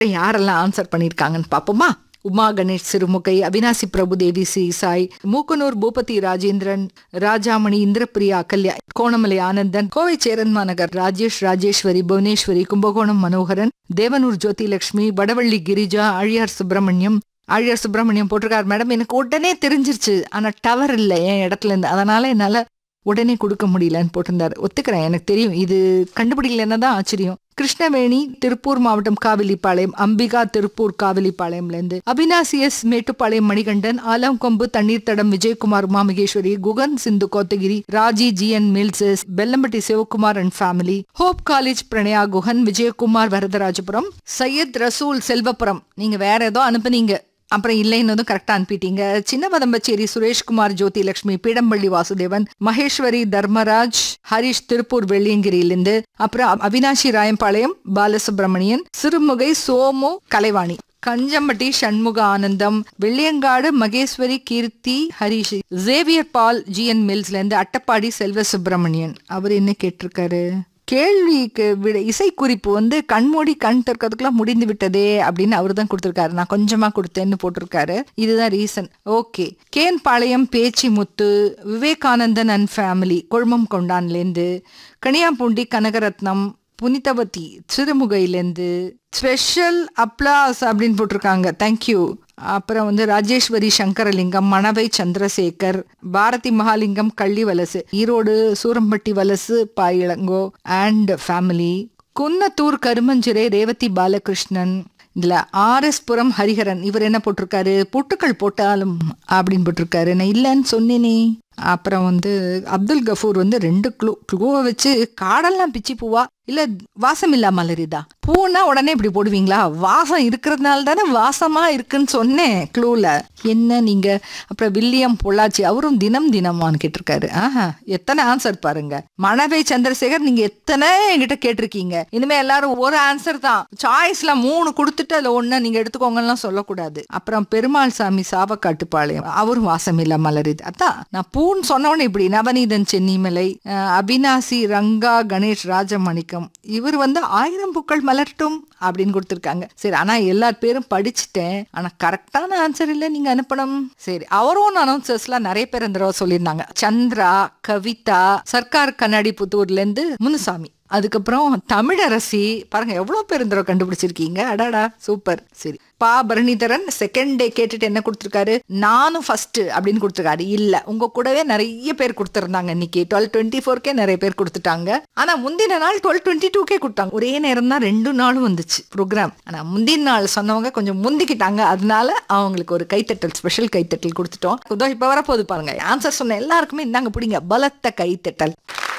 யாரெல்லாம் ஆன்சர் பண்ணியிருக்காங்கன்னு பார்ப்போமா உமா கணேஷ் சிறுமுகை அவினாசி பிரபுதேவி சி சாய் மூக்கனூர் பூபதி ராஜேந்திரன் ராஜாமணி இந்திரபிரியா அகல்யா கோணமலை ஆனந்தன் கோவை சேரன்மா நகர் ராஜேஷ் ராஜேஸ்வரி புவனேஸ்வரி கும்பகோணம் மனோகரன் தேவனூர் ஜோதி லட்சுமி வடவள்ளி கிரிஜா ஆழியார் சுப்பிரமணியம் ஆழியார் சுப்பிரமணியம் போட்டிருக்காரு மேடம் எனக்கு உடனே தெரிஞ்சிருச்சு ஆனா டவர் இல்லை என் இடத்துல இருந்து அதனால என்னால உடனே கொடுக்க முடியலன்னு போட்டிருந்தாரு ஒத்துக்கிறேன் எனக்கு தெரியும் இது கண்டுபிடிக்கலன்னா தான் ஆச்சரியம் கிருஷ்ணவேணி திருப்பூர் மாவட்டம் காவிலிப்பாளையம் அம்பிகா திருப்பூர் காவிலிப்பாளையம்ல இருந்து அபினாசி எஸ் மேட்டுப்பாளையம் மணிகண்டன் ஆலங்கொம்பு தண்ணீர் தடம் Vijayakumar Uma Maheswari Guhan Sindhu Kotagiri Raji GN Mills Bellampatti Sivakumar and family Hope College Pranaya Guhan Vijayakumar Varadharajapuram Syed Rasool Selvapuram நீங்க வேற ஏதோ அனுப்புனீங்க அப்புறம் இல்லைன்னதும் கரெக்டா அனுப்பிட்டீங்க சின்ன வதம்பச்சேரி சுரேஷ்குமார் ஜோதி லட்சுமி பீடம்பள்ளி வாசுதேவன் மகேஸ்வரி தர்மராஜ் ஹரிஷ் திருப்பூர் வெள்ளியங்கிரியிலிருந்து அப்புறம் Avinashi Rayampalayam Balasubramanian Sirumugai Somu Kalaivani Kanjampatti Shanmuga Anandam Velliangadu Maheswari Keerthi Harish Xavier Paul GN மில்ஸ்ல இருந்து அட்டப்பாடி செல்வ சுப்பிரமணியன் அவர் என்ன கேட்டிருக்காரு கேள்விக்கு விட இசைக்குறிப்பு வந்து கண்மூடி கண் திறக்கிறதுக்குலாம் முடிந்து விட்டதே அப்படின்னு அவர் தான் கொடுத்துருக்காரு நான் கொஞ்சமா கொடுத்தேன்னு போட்டிருக்காரு இதுதான் ரீசன் ஓகே கேன் பாளையம் பேச்சி முத்து விவேகானந்தன் அண்ட் ஃபேமிலி கொழுமம் கொண்டான்லேருந்து கனியாம்பூண்டி கனகரத்னம் புனிதவதி சிறுமுகையிலேருந்து ஸ்பெஷல் அப்ளாஸ் அப்படின்னு போட்டிருக்காங்க தேங்க்யூ அப்புறம் வந்து ராஜேஸ்வரி சங்கரலிங்கம் மணவை சந்திரசேகர் பாரதி மகாலிங்கம் கள்ளி வலசு ஈரோடு சூரம்பட்டி வலசு பாயிளங்கோ அண்ட் ஃபேமிலி குன்னத்தூர் கருமஞ்சிறை ரேவதி பாலகிருஷ்ணன் இதுல ஆர்எஸ் புரம் ஹரிஹரன் இவர் என்ன போட்டிருக்காரு புட்டுக்கள் போட்டாலும் அப்படின்னு போட்டிருக்காரு நான் இல்லைன்னு சொன்னேனே அப்புறம் வந்து அப்துல் கஃபூர் வந்து ரெண்டு க்ளூ க்ளூவை வச்சு காடெல்லாம் பிச்சி பூவா இல்ல வாசம் இல்லா மலரிதா பூனா உடனே இப்படி போடுவீங்களா வாசம் இருக்கிறதுனால தானே வாசமா இருக்குன்னு சொன்னேன் க்ளூல என்ன நீங்க அப்புறம் வில்லியம் பொள்ளாச்சி அவரும் தினம் தினமான்னு கேட்டிருக்காரு ஆஹா எத்தனை ஆன்சர் பாருங்க மணவை சந்திரசேகர் நீங்க எத்தனை என்கிட்ட கேட்டிருக்கீங்க இனிமே எல்லாரும் ஒரு ஆன்சர் தான் சாய்ஸ்ல மூணு கொடுத்துட்டு அதுல ஒண்ணு நீங்க எடுத்துக்கோங்கலாம் சொல்லக்கூடாது அப்புறம் பெருமாள் சாமி சாவக்காட்டுப்பாளையம் அவரும் வாசம் இல்ல மலரிது அதான் நான் பூன்னு சொன்னவொடனே இப்படி நவநீதன் சென்னிமலை அஹ், அபினாசி ரங்கா கணேஷ் ராஜமணிக்கம் இவர் வந்து ஆயிரம் பூக்கள் மலரட்டும் அப்படின்னு கொடுத்துருக்காங்க சரி ஆனா எல்லார் பேரும் படிச்சுட்டேன் ஆனா கரெக்டான ஆன்சர் இல்ல நீங்க அனுப்பணும் சரி அவரும் அனௌன்சர்ஸ்லாம் நிறைய பேர் இந்த தடவை சொல்லியிருந்தாங்க சந்திரா கவிதா சர்க்கார் கண்ணாடி புத்தூர்ல இருந்து முனுசாமி அதுக்கப்புறம் தமிழரசி பாருங்க எவ்வளவு பேர் இந்த தடவை கண்டுபிடிச்சிருக்கீங்க அடாடா சூப்பர் சரி பா பரணிதரன் செகண்ட் டே கேட்டுட்டு என்ன கொடுத்துருக்காரு நானும் ஃபர்ஸ்ட் அப்படின்னு கொடுத்துருக்காரு இல்ல உங்க கூடவே நிறைய பேர் கொடுத்துருந்தாங்க இன்னைக்கு டுவெல் டுவெண்ட்டி ஃபோர்க்கே நிறைய பேர் கொடுத்துட்டாங்க ஆனா முந்தின நாள் டுவெல் டுவெண்ட்டி டூக்கே கொடுத்தாங்க ஒரே நேரம் தான் ரெண்டு நாளும் வந்துச்சு ப்ரோக்ராம் ஆனா முந்தின நாள் சொன்னவங்க கொஞ்சம் முந்திக்கிட்டாங்க அதனால அவங்களுக்கு ஒரு கைத்தட்டல் ஸ்பெஷல் கைத்தட்டல் கொடுத்துட்டோம் இதோ இப்ப வரப்போகுது பாருங்க ஆன்சர் சொன்ன எல்லாருக்குமே இந்தாங்க பிடிங்க பலத்த கைத்தட்டல்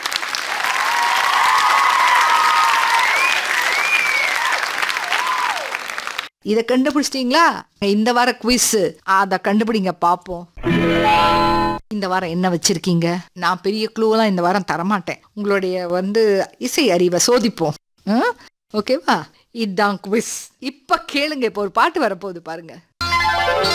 இத கண்டுபிடிச்சிட்டீங்களா இந்த வார குவிஸ் அத கண்டுபிடிங்க பாப்போம் இந்த வாரம் என்ன வச்சிருக்கீங்க நான் பெரிய க்ளூலாம் இந்த வாரம் தரமாட்டேன் உங்களுடைய வந்து இசை அறிவை சோதிப்போம் ஆ? ஓகேவா இதுதான் குவிஸ் இப்ப கேளுங்க இப்போ ஒரு பாட்டு வரப்போகுது பாருங்க